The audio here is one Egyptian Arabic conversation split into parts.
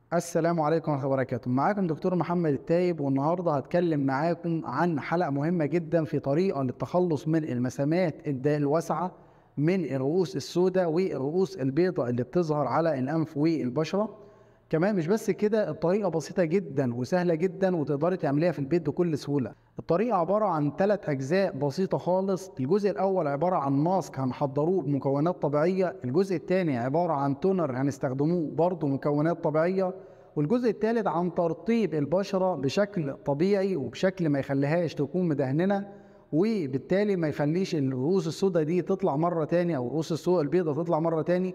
السلام عليكم ورحمة الله وبركاته معاكم دكتور محمد التايب والنهاردة هتكلم معاكم عن حلقة مهمة جدا في طريقة للتخلص من المسامات الد- الواسعة من الرؤوس السوداء والرؤوس البيضاء اللي بتظهر على الأنف والبشرة كمان مش بس كده الطريقة بسيطة جدا وسهلة جدا وتقدري تعمليها في البيت بكل سهولة الطريقة عبارة عن ثلاث أجزاء بسيطة خالص الجزء الأول عبارة عن ماسك هنحضروه بمكونات طبيعية الجزء الثاني عبارة عن تونر هنستخدموه برضه مكونات طبيعية والجزء الثالث عن ترطيب البشرة بشكل طبيعي وبشكل ما يخليهاش تكون مدهننة وبالتالي ما يخليش الرؤوس السوداء دي تطلع مرة تاني أو الرؤوس السوداء البيضاء تطلع مرة تاني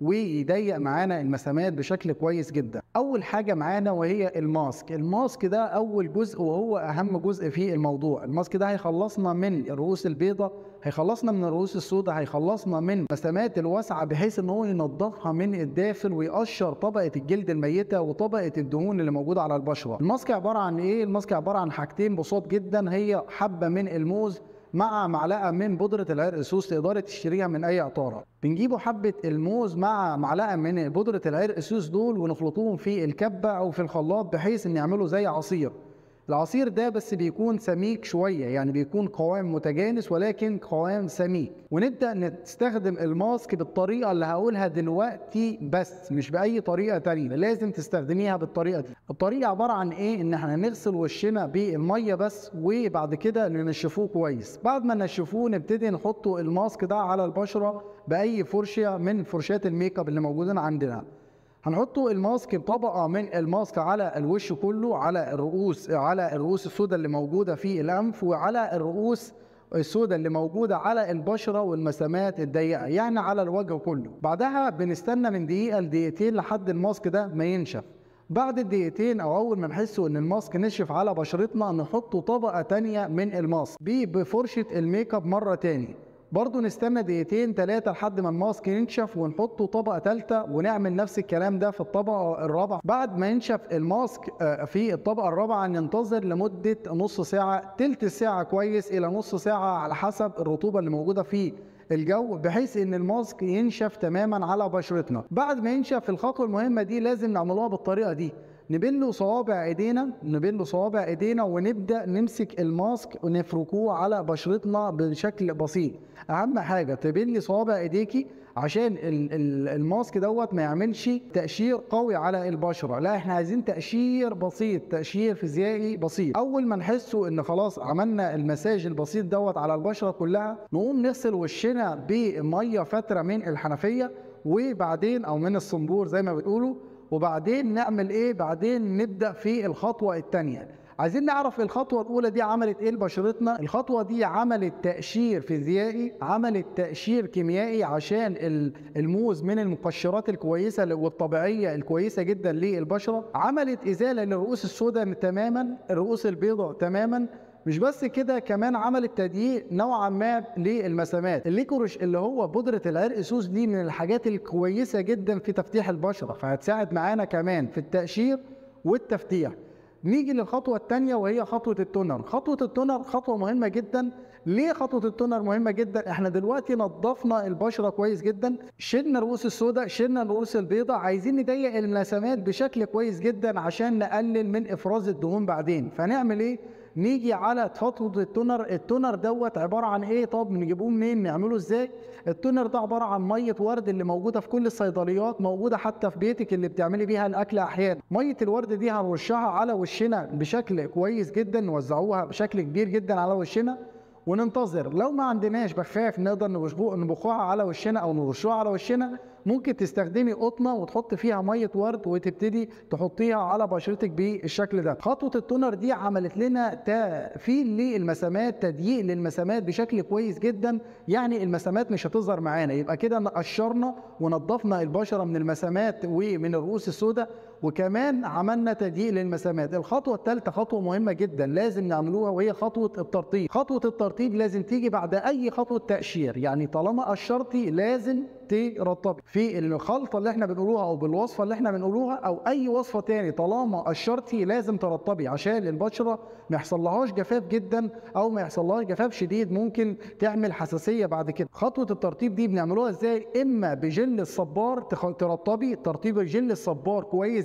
ويضيق معانا المسامات بشكل كويس جدا اول حاجه معانا وهي الماسك الماسك ده اول جزء وهو اهم جزء في الموضوع الماسك ده هيخلصنا من الرؤوس البيضاء هيخلصنا من الرؤوس السوداء هيخلصنا من المسامات الواسعه بحيث ان هو ينضفها من الداخل ويقشر طبقه الجلد الميته وطبقه الدهون اللي موجوده على البشره الماسك عباره عن ايه الماسك عباره عن حاجتين بسيط جدا هي حبه من الموز مع معلقه من بودره العرق سوس تقدري تشتريها من اي عطاره بنجيبوا حبه الموز مع معلقه من بودره العرق سوس دول ونخلطوهم في الكبه او في الخلاط بحيث ان يعملوا زي عصير العصير ده بس بيكون سميك شويه يعني بيكون قوام متجانس ولكن قوام سميك ونبدا نستخدم الماسك بالطريقه اللي هقولها دلوقتي بس مش باي طريقه تانية لازم تستخدميها بالطريقه دي الطريقه عباره عن ايه ان احنا نغسل وشنا بالميه بس وبعد كده ننشفوه كويس بعد ما ننشفوه نبتدي نحطه الماسك ده على البشره باي فرشه من فرشات الميك اب اللي موجودين عندنا هنحطوا الماسك بطبقه من الماسك على الوش كله على الرؤوس على الرؤوس السوداء اللي موجوده في الانف وعلى الرؤوس السوداء اللي موجوده على البشره والمسامات الضيقه يعني على الوجه كله بعدها بنستنى من دقيقه لدقيقتين لحد الماسك ده ما ينشف بعد الدقيقتين او اول ما نحسوا ان الماسك نشف على بشرتنا نحطوا طبقه تانية من الماسك بيه بفرشه الميك اب مره تاني برضه نستنى دقيقتين ثلاثة لحد ما الماسك ينشف ونحطه طبقة ثالثة ونعمل نفس الكلام ده في الطبقة الرابعة بعد ما ينشف الماسك آه، في الطبقة الرابعة ننتظر لمدة نص ساعة تلت ساعة كويس إلى نص ساعة على حسب الرطوبة اللي موجودة في الجو بحيث ان الماسك ينشف تماما على بشرتنا بعد ما ينشف الخطوه المهمه دي لازم نعملوها بالطريقه دي نبل صوابع ايدينا نبل صوابع ايدينا ونبدا نمسك الماسك ونفركوه على بشرتنا بشكل بسيط اهم حاجه تبلي صوابع ايديكي عشان ال- ال- الماسك دوت ما يعملش تقشير قوي على البشره لا احنا عايزين تقشير بسيط تقشير فيزيائي بسيط اول ما نحسوا ان خلاص عملنا المساج البسيط دوت على البشره كلها نقوم نغسل وشنا بميه فتره من الحنفيه وبعدين او من الصنبور زي ما بتقولوا وبعدين نعمل ايه بعدين نبدا في الخطوه الثانيه عايزين نعرف الخطوه الاولى دي عملت ايه لبشرتنا الخطوه دي عملت تقشير فيزيائي عملت تقشير كيميائي عشان ال- الموز من المقشرات الكويسه والطبيعيه الكويسه جدا للبشره عملت ازاله للرؤوس السوداء تماما الرؤوس البيضاء تماما مش بس كده كمان عملت تضييق نوعا ما للمسامات الليكوريش اللي هو بودرة العرق سوس دي من الحاجات الكويسة جدا في تفتيح البشرة فهتساعد معانا كمان في التقشير والتفتيح نيجي للخطوة الثانية وهي خطوة التونر خطوة التونر خطوة مهمة جدا ليه خطوة التونر مهمة جدا احنا دلوقتي نظفنا البشرة كويس جدا شلنا الرؤوس السوداء شلنا الرؤوس البيضاء عايزين نضيق المسامات بشكل كويس جدا عشان نقلل من افراز الدهون بعدين فنعمل ايه نيجي على خطوه التونر التونر دوت عباره عن ايه طب نجيبوه منين نعمله ازاي التونر ده عباره عن ميه ورد اللي موجوده في كل الصيدليات موجوده حتى في بيتك اللي بتعملي بيها الاكل احيانا ميه الورد دي هنرشها على وشنا بشكل كويس جدا نوزعوها بشكل كبير جدا على وشنا وننتظر لو ما عندناش بخاف نقدر نبخ- نبخوها على وشنا او نرشوها على وشنا ممكن تستخدمي قطنه وتحط فيها ميه ورد وتبتدي تحطيها على بشرتك بالشكل ده خطوه التونر دي عملت لنا تقفيل للمسامات تضييق للمسامات بشكل كويس جدا يعني المسامات مش هتظهر معانا يبقى كده قشرنا ونضفنا البشره من المسامات ومن الرؤوس السوداء وكمان عملنا تضييق للمسامات الخطوه الثالثه خطوه مهمه جدا لازم نعملوها وهي خطوه الترطيب خطوه الترطيب لازم تيجي بعد اي خطوه تقشير يعني طالما قشرتي لازم ترطبي في الخلطه اللي احنا بنقولوها او بالوصفه اللي احنا بنقولوها او اي وصفه تاني طالما قشرتي لازم ترطبي عشان البشره ما يحصلهاش جفاف جدا او ما يحصلهاش جفاف شديد ممكن تعمل حساسيه بعد كده خطوه الترطيب دي بنعملوها ازاي اما بجل الصبار تخ- ترطبي ترطيب جل الصبار كويس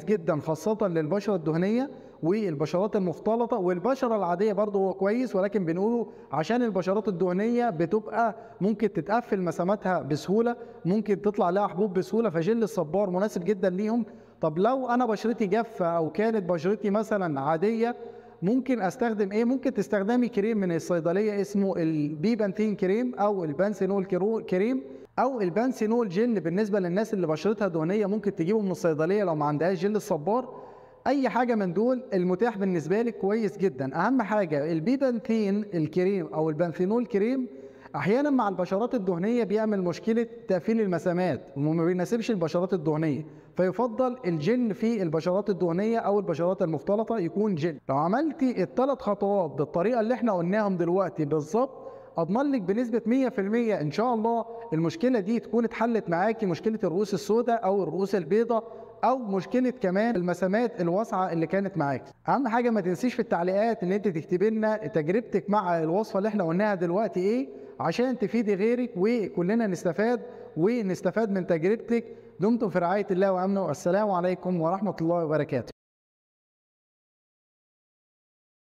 جدا خاصه للبشره الدهنيه والبشرات المختلطه والبشره العاديه برضه هو كويس ولكن بنقوله عشان البشرات الدهنيه بتبقى ممكن تتقفل مساماتها بسهوله ممكن تطلع لها حبوب بسهوله فجل الصبار مناسب جدا ليهم طب لو انا بشرتي جافه او كانت بشرتي مثلا عاديه ممكن استخدم ايه ممكن تستخدمي كريم من الصيدليه اسمه البيبانتين كريم او البانسينول كرو- كريم او البانسينول جل بالنسبه للناس اللي بشرتها دهنيه ممكن تجيبه من الصيدليه لو ما عندهاش جل الصبار اي حاجه من دول المتاح بالنسبه لك كويس جدا اهم حاجه البيبانتين الكريم او البانثينول كريم احيانا مع البشرات الدهنيه بيعمل مشكله تقفيل المسامات وما بيناسبش البشرات الدهنيه فيفضل الجل في البشرات الدهنيه او البشرات المختلطه يكون جل لو عملتي الثلاث خطوات بالطريقه اللي احنا قلناهم دلوقتي بالظبط اضمن لك بنسبه 100% ان شاء الله المشكله دي تكون اتحلت معاكي مشكله الرؤوس السوداء او الرؤوس البيضاء او مشكله كمان المسامات الواسعه اللي كانت معاك اهم حاجه ما تنسيش في التعليقات ان انت تكتبي لنا تجربتك مع الوصفه اللي احنا قلناها دلوقتي ايه عشان تفيدي غيرك وكلنا نستفاد ونستفاد من تجربتك دمتم في رعايه الله وامنه والسلام عليكم ورحمه الله وبركاته